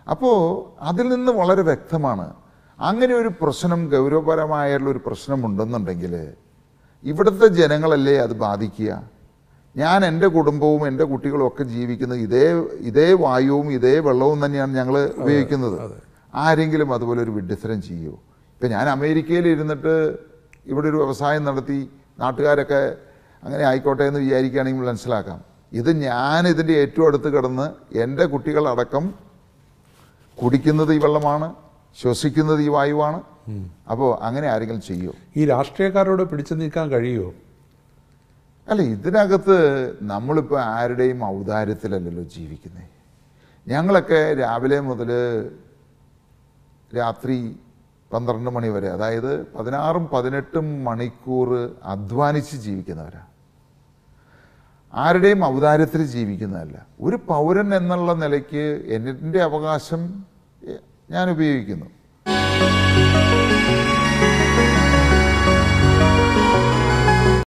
അപ്പോൾ അതിൽ നിന്ന് വളരെ വ്യക്തമാണ് അങ്ങനെ ഒരു പ്രശ്നം ഗൗരവപരമായുള്ള ഒരു പ്രശ്നമുണ്ടെന്നുണ്ടെങ്കിൽ ഇവിടുത്തെ ജനങ്ങളല്ലേ അത് ബാധിക്കുക ഞാൻ എൻ്റെ കുടുംബവും എൻ്റെ കുട്ടികളും ഒക്കെ ജീവിക്കുന്നത് ഇതേ ഇതേ വായുവും ഇതേ വെള്ളവും തന്നെയാണ് ഞങ്ങൾ ഉപയോഗിക്കുന്നത് ആരെങ്കിലും അതുപോലെ ഒരു വിഡ്ഢിത്തരം ചെയ്യുമോ ഇപ്പം ഞാൻ അമേരിക്കയിൽ ഇരുന്നിട്ട് ഇവിടെ ഒരു വ്യവസായം നടത്തി നാട്ടുകാരൊക്കെ അങ്ങനെ ആയിക്കോട്ടെ എന്ന് വിചാരിക്കുകയാണെങ്കിൽ മനസ്സിലാക്കാം ഇത് ഞാൻ ഇതിൻ്റെ ഏറ്റവും അടുത്ത് കിടന്ന് എൻ്റെ കുട്ടികളടക്കം കുടിക്കുന്നത് ഈ വെള്ളമാണ് ശ്വസിക്കുന്നത് ഈ വായുവാണ് അപ്പോൾ അങ്ങനെ ആരെങ്കിലും ചെയ്യുമോ ഈ രാഷ്ട്രീയക്കാരോട് പിടിച്ചു നീക്കാൻ കഴിയുമോ അല്ല ഇതിനകത്ത് നമ്മളിപ്പോൾ ആരുടെയും ഔദാര്യത്തിലല്ലല്ലോ ജീവിക്കുന്നത് ഞങ്ങളൊക്കെ രാവിലെ മുതൽ രാത്രി പന്ത്രണ്ട് മണി വരെ അതായത് പതിനാറും പതിനെട്ടും മണിക്കൂർ അധ്വാനിച്ച് ജീവിക്കുന്നവരാണ് ആരുടെയും ഔദാര്യത്തിൽ ജീവിക്കുന്നതല്ല ഒരു പൗരൻ എന്നുള്ള നിലയ്ക്ക് എൻ്റെ അവകാശം എ, ഞാൻ ഉപയോഗിക്കുന്നു